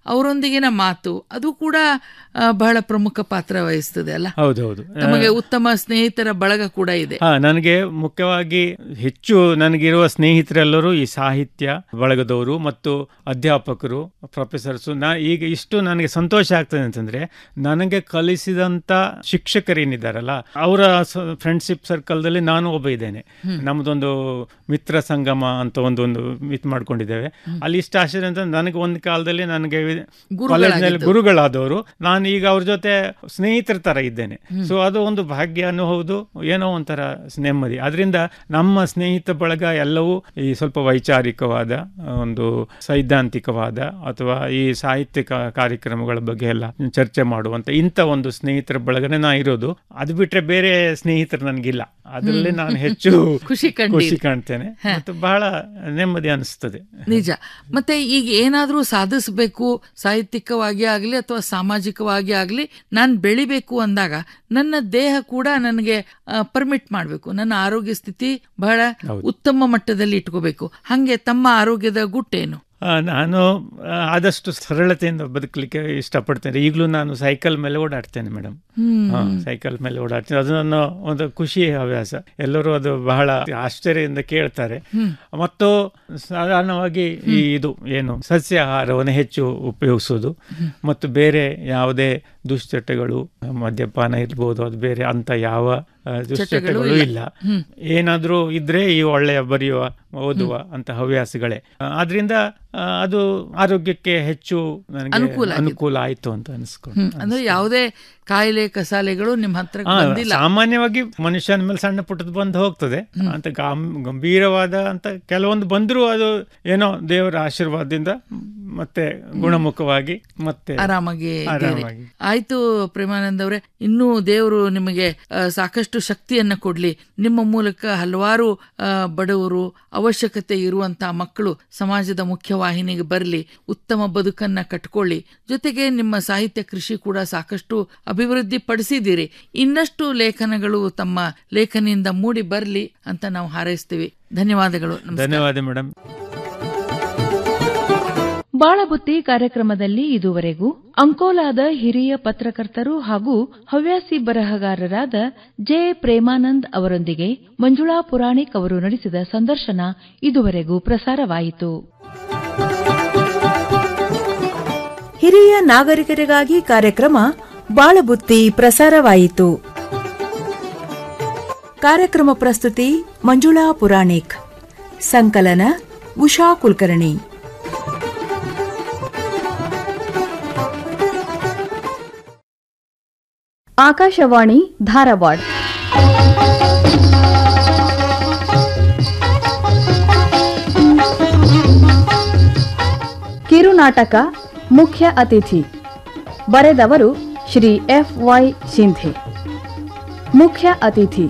ಅವರೊಂದಿಗಿನ ಮಾತು ಅದು ಕೂಡ ಆ, ಬಹಳ ಪ್ರಮುಖ ಪಾತ್ರ ವಹಿಸ್ತದೆ ಅಲ್ಲ ಹೌದೌದು ತಮಗೆ ಉತ್ತಮ ಸ್ನೇಹಿತರ ಬಳಗ ಕೂಡ ಇದೆ ಹಾ ನನಗೆ ಮುಖ್ಯವಾಗಿ ಹೆಚ್ಚು ನನಗಿರುವ ಸ್ನೇಹಿತರೆಲ್ಲರೂ ಈ ಸಾಹಿತ್ಯ ಬಳಗದವರು ಮತ್ತು ಅಧ್ಯಾಪಕರು ಪ್ರೊಫೆಸರ್ಸು ನಾ ಈಗ ಇಷ್ಟು ನನಗೆ ಸಂತೋಷ ಆಗ್ತದೆ ಅಂತಂದ್ರೆ ನನಗೆ ಕಲಿಸಿದಂಥ ಶಿಕ್ಷಕರೇನಿದ್ದಾರಲ್ಲ ಅವರ ಫ್ರೆಂಡ್ಶಿಪ್ ಸರ್ಕಲ್ದಲ್ಲಿ ನಾನು ಒಬ್ಬ ಇದ್ದೇನೆ ನಮ್ಮದೊಂದು ಮಿತ್ರ ಸಂಗಮ ಅಂತ ಒಂದೊಂದು ಮಿತ್ ಮಾಡ್ಕೊಂಡಿದ್ದೇವೆ ಅಲ್ಲಿ ಇಷ್ಟ ಆಶ್ಚರ್ಯ ಅಂತ ನನಗೆ ಒಂದು ಕಾಲದಲ್ಲಿ ನನಗೆ ಕಾಲೇಜ್ನಲ್ಲಿ ಗುರುಗಳಾದವರು ನಾನು ಈಗ ಅವ್ರ ಜೊತೆ ಸ್ನೇಹಿತರ ತರ ಇದ್ದೇನೆ ಸೊ ಅದು ಒಂದು ಭಾಗ್ಯನೂ ಹೌದು ಏನೋ ಒಂಥರ ನೆಮ್ಮದಿ ಅದರಿಂದ ನಮ್ಮ ಸ್ನೇಹಿತ ಬಳಗ ಎಲ್ಲವೂ ಈ ಸ್ವಲ್ಪ ವೈಚಾರಿಕವಾದ ಒಂದು ಸೈದ್ಧಾಂತಿಕವಾದ ಅಥವಾ ಈ ಸಾಹಿತ್ಯಿಕ ಕಾರ್ಯಕ್ರಮಗಳ ಬಗ್ಗೆ ಎಲ್ಲ ಚರ್ಚೆ ಮಾಡುವಂತ ಇಂಥ ಒಂದು ಸ್ನೇಹಿತರ ಬಳಗನೆ ನಾ ಇರೋದು ಅದು ಬಿಟ್ರೆ ಬೇರೆ ಸ್ನೇಹಿತರು ನನಗಿಲ್ಲ ಅದರಲ್ಲಿ ನಾನು ಹೆಚ್ಚು ಖುಷಿ ಕಂಡು ಖುಷಿ ಕಾಣ್ತೇನೆ ಮತ್ತು ಬಹಳ ನೆಮ್ಮದಿ ಅನಿಸ್ತದೆ ನಿಜ ಮತ್ತೆ ಈಗ ಏನಾದ್ರೂ ಸಾಧಿಸಬೇಕು ಸಾಹಿತ್ಯಿಕವಾಗಿ ಆಗಲಿ ಅಥವಾ ಸಾಮಾಜಿಕವಾಗಿ ಆಗಲಿ ನಾನು ಬೆಳಿಬೇಕು ಅಂದಾಗ ನನ್ನ ದೇಹ ಕೂಡ ನನಗೆ ಪರ್ಮಿಟ್ ಮಾಡಬೇಕು ನನ್ನ ಆರೋಗ್ಯ ಸ್ಥಿತಿ ಬಹಳ ಉತ್ತಮ ಮಟ್ಟದಲ್ಲಿ ಇಟ್ಕೋಬೇಕು ಹಂಗೆ ತಮ್ಮ ಆರೋಗ್ಯದ ಗುಟ್ಟೇನು ಆ, ನಾನು ಆ, ಆದಷ್ಟು ಸರಳತೆಯಿಂದ ಬದುಕಲಿಕ್ಕೆ ಇಷ್ಟಪಡ್ತೇನೆ ಈಗಲೂ ನಾನು ಸೈಕಲ್ ಮೇಲೆ ಓಡಾಡ್ತೇನೆ ಮೇಡಮ್ ಸೈಕಲ್ ಮೇಲೆ ಓಡಾಡ್ತೇನೆ ಅದು ನನ್ನ ಒಂದು ಖುಷಿ ಹವ್ಯಾಸ ಎಲ್ಲರೂ ಅದು ಬಹಳ ಆಶ್ಚರ್ಯದಿಂದ ಕೇಳ್ತಾರೆ ಮತ್ತು ಸಾಧಾರಣವಾಗಿ ಈ ಇದು ಏನು ಸಸ್ಯಾಹಾರವನ್ನು ಹೆಚ್ಚು ಉಪಯೋಗಿಸೋದು ಮತ್ತು ಬೇರೆ ಯಾವುದೇ ದುಶ್ಚಟಗಳು ಮದ್ಯಪಾನ ಇರ್ಬೋದು ಅದು ಬೇರೆ ಅಂತ ಯಾವ ಆ, ದುಶ್ಚಟಗಳು ಇಲ್ಲ ಏನಾದ್ರೂ ಇದ್ರೆ ಈ ಒಳ್ಳೆಯ ಬರೆಯುವ ಓದುವ ಅಂತ ಹವ್ಯಾಸಗಳೇ ಆ, ಆದ್ರಿಂದ ಆ, ಅದು ಆರೋಗ್ಯಕ್ಕೆ ಹೆಚ್ಚು ನನಗೆ ಅನುಕೂಲ ಆಗಿದೆ. ಅನುಕೂಲ ಆಯ್ತು ಅಂತ ಅನಿಸ್ಕೊಂಡು ಹ್ಮ್. ಅಂದ್ರೆ ಯಾವುದೇ ಕಾಯಿಲೆ ಕಸಾಲೆಗಳು ನಿಮ್ಮ ಹತ್ರ ಆ, ಬಂದಿಲ್ಲ ಸಾಮಾನ್ಯವಾಗಿ ಮನುಷ್ಯನ ಮೇಲೆ ಸಣ್ಣ ಪುಟ್ಟದ್ದು ಬಂದು ಹೋಗ್ತದೆ ಅಂತ ಗಾಂ- ಗಂಭೀರವಾದ ಅಂತ ಕೆಲವೊಂದು ಬಂದರೂ ಅದು ಏನೋ ದೇವರ ಆಶೀರ್ವಾದದಿಂದ ಮತ್ತೆ ಗುಣಮುಖವಾಗಿ ಮತ್ತೆ ಆರಾಮಾಗಿ ಇದ್ದೀರಿ. ಆರಾಮಾಗಿ. ಆಯ್ತು ಪ್ರೇಮಾನಂದ್ ಅವರೇ ಇನ್ನೂ ದೇವರು ನಿಮಗೆ ಆ, ಸಾಕಷ್ಟು ಶಕ್ತಿಯನ್ನ ಕೊಡ್ಲಿ ನಿಮ್ಮ ಮೂಲಕ ಹಲವಾರು ಆ, ಬಡವರು ಅವಶ್ಯಕತೆ ಇರುವಂತಹ ಮಕ್ಕಳು ಸಮಾಜದ ಮುಖ್ಯವಾಹಿನಿಗೆ ಬರಲಿ ಉತ್ತಮ ಬದುಕನ್ನ ಕಟ್ಕೊಳ್ಳಿ ಜೊತೆಗೆ ನಿಮ್ಮ ಸಾಹಿತ್ಯ ಕೃಷಿ ಕೂಡ ಸಾಕಷ್ಟು ಅಭಿವೃದ್ಧಿ ಪಡಿಸಿದ್ದೀರಿ ಇನ್ನಷ್ಟು ಲೇಖನಗಳು ತಮ್ಮ ಲೇಖನಿಯಿಂದ ಮೂಡಿ ಬರಲಿ ಅಂತ ನಾವು ಹಾರೈಸ್ತೀವಿ ಧನ್ಯವಾದಗಳು ನಮಸ್ಕಾರ. ಧನ್ಯವಾದ ಮೇಡಮ್ ಬಾಳಬುತ್ತಿ ಕಾರ್ಯಕ್ರಮದಲ್ಲಿ ಇದುವರೆಗೂ ಅಂಕೋಲಾದ ಹಿರಿಯ ಪತ್ರಕರ್ತರು ಹಾಗೂ ಹವ್ಯಾಸಿ ಬರಹಗಾರರಾದ ಜೆ ಪ್ರೇಮಾನಂದ್ ಅವರೊಂದಿಗೆ ಮಂಜುಳಾ ಪುರಾಣಿಕ್ ಅವರು ನಡೆಸಿದ ಸಂದರ್ಶನ ಇದುವರೆಗೂ ಪ್ರಸಾರವಾಯಿತು ಹಿರಿಯ ನಾಗರಿಕರಿಗಾಗಿ ಕಾರ್ಯಕ್ರಮ ಬಾಳಬುತ್ತಿ ಪ್ರಸಾರವಾಯಿತು ಕಾರ್ಯಕ್ರಮ ಪ್ರಸ್ತುತಿ ಮಂಜುಳಾ ಪುರಾಣಿಕ್ ಸಂಕಲನ ಉಷಾ ಕುಲಕರ್ಣಿ ಆಕಾಶವಾಣಿ ಧಾರವಾಡ ಕಿರುನಾಟಕ ಮುಖ್ಯ ಅತಿಥಿ ಬರೆದವರು ಶ್ರೀ ಎಫ್ ವೈ ಸಿಂಧೆ ಮುಖ್ಯ ಅತಿಥಿ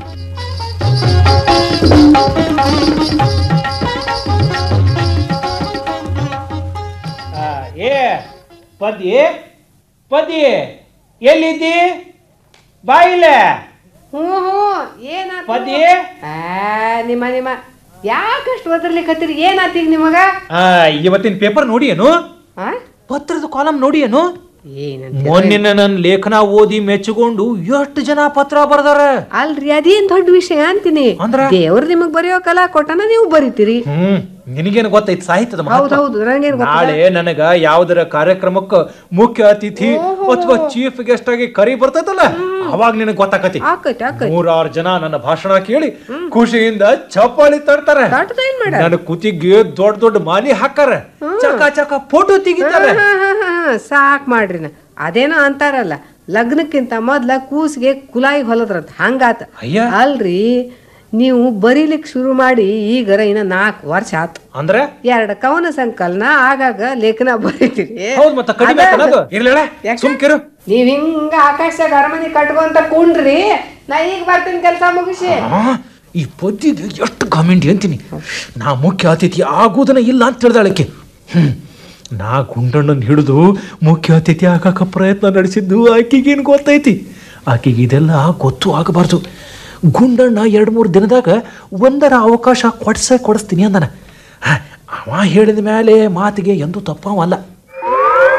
ಏ ಪದಿ ಪದಿ ಎಲ್ಲಿದ್ದಿ ಬಾಯಿಲೆ ಹ್ಞೂ ಹ್ಞೂ ಏನಾತ ಪದಿ ನಿಮ್ಮ ನಿಮ್ಮ ಯಾಕಷ್ಟು ಒದರ್ಲಿಕ್ಕತ್ತೀರಿ ಏನಾತೀಗ ನಿಮಗ ಆ, ಇವತ್ತಿನ ಪೇಪರ್ ನೋಡಿ ಏನು ಆ? ಪತ್ರದ ಕಾಲಂ ನೋಡಿ ಏನು ಏನಂತ ಮೊನ್ನಿನ ನನ್ನ ಲೇಖನ ಓದಿ ಮೆಚ್ಚಿಕೊಂಡು ಎಷ್ಟು ಜನ ಪತ್ರ ಬರ್ದಾರ ಅಲ್ರಿ ಅದೇನ್ ದೊಡ್ಡ ವಿಷಯ ಅಂತೀನಿ ಅಂದ್ರ? ದೇವ್ರು ನಿಮಗ್ ಬರೆಯೋ ಕಲಾ ಕೊಟ್ಟನ ನೀವು ಬರಿತೀರಿ ಹ್ಮ್ ನಿನಗೇನು ಗೊತ್ತೈತಿ ಸಾಹಿತ್ಯದ ಮಹತ್ವ? ಹೌದ್ ಹೌದು ನಂಗೇನ್ ಗೊತ್ತ ನಾಳೆ ನನಗ ಯಾವ್ದರ ಕಾರ್ಯಕ್ರಮಕ್ಕ ಮುಖ್ಯ ಅತಿಥಿ ಅಥವಾ ಚೀಫ್ ಗೆಸ್ಟ್ ಆಗಿ ಕರಿ ಬರ್ತೈತಲ್ಲ ಅವಾಗ ನಿನಗ್ ಗೊತ್ತಾಕತಿ ಆಕೈತಿ ಆಕೈತಿ ನೂರಾರು ಜನ ನನ್ನ ಭಾಷಣ ಕೇಳಿ ಖುಷಿಯಿಂದ ಚಪ್ಪಾಳಿ ತರ್ತಾರೆ ತಟ್ಟದ ಏನ್ ಮಾಡ ನನ್ನ ಕುತ್ತಿಗೆ ದೊಡ್ಡ ದೊಡ್ಡ ಮಾಲಿ ಹಾಕಾರ ಚಕ ಚಕ ಫೋಟೋ ತೆಗಿತಾರೆ ಸಾಕ್ ಮಾಡ್ರಿ ನಾ ಅದೇನೋ ಅಂತಾರಲ್ಲ ಲಗ್ನಕ್ಕಿಂತ ಮೊದ್ಲ ಕೂಸಿಗೆ ಕುಲಾಯಿ ಹೊಲದ್ರಂತ ಹಂಗಾತ ಅಯ್ಯ. ಅಲ್ರಿ ನೀವು ಬರೀಲಿಕ್ ಶುರು ಮಾಡಿ ಈಗರ ಇನ್ನ ನಾಲ್ಕು ವರ್ಷ ಆತು ಅಂದ್ರೆ ಎರಡು ಕವನ ಸಂಕಲನ ಆಗಾಗ ಲೇಖನ ಬರೀತೀರಿ ಹೌದ್ ಮತ್ತ ಕಡಿಮೆ ಅದ- ಅನ್ನೋದು ಇರ್ಲಿಲ್ಲ ಯಾಕೆ? ಸುಮ್ಕಿರು ನೀವ್ ಹಿಂಗ ಆಕಾಶದಾಗ ಅರಮನೆ ಕಟ್ಕೊಂತ ಕುಂಡ್ರಿ ನಾ ಈಗ ಬರ್ತೀನಿ ಕೆಲಸ ಮುಗಿಸಿ ಆ, ಈ ಪದ್ಯದ ಎಷ್ಟು ಕಾಮೆಂಟ್ ಅಂತೀನಿ ನಾ ಮುಖ್ಯ ಅತಿಥಿ ಆಗೋದನ್ನ ಇಲ್ಲ ಅಂತ ತಿಳಿದಾಳಕ್ಕೆ ಹ್ಮ್ ನಾ ಗುಂಡಣ್ಣನ ಹಿಡಿದು ಮುಖ್ಯ ಅತಿಥಿ ಆಗಾಕ ಪ್ರಯತ್ನ ನಡೆಸಿದ್ದು ಆಕೆಗೇನು ಗೊತ್ತೈತಿ ಆಕೆಗೆ ಇದೆಲ್ಲ ಗೊತ್ತು ಆಗಬಾರ್ದು ಗುಂಡಣ್ಣ ಎರಡು ಮೂರು ದಿನದಾಗ ಒಂದರ ಅವಕಾಶ ಕೊಡ್ಸ ಕೊಡಿಸ್ತೀನಿ ಅಂದನ ಹ, ಅವ ಹೇಳಿದ ಮೇಲೆ ಮಾತಿಗೆ ಎಂದೂ ತಪ್ಪವಲ್ಲ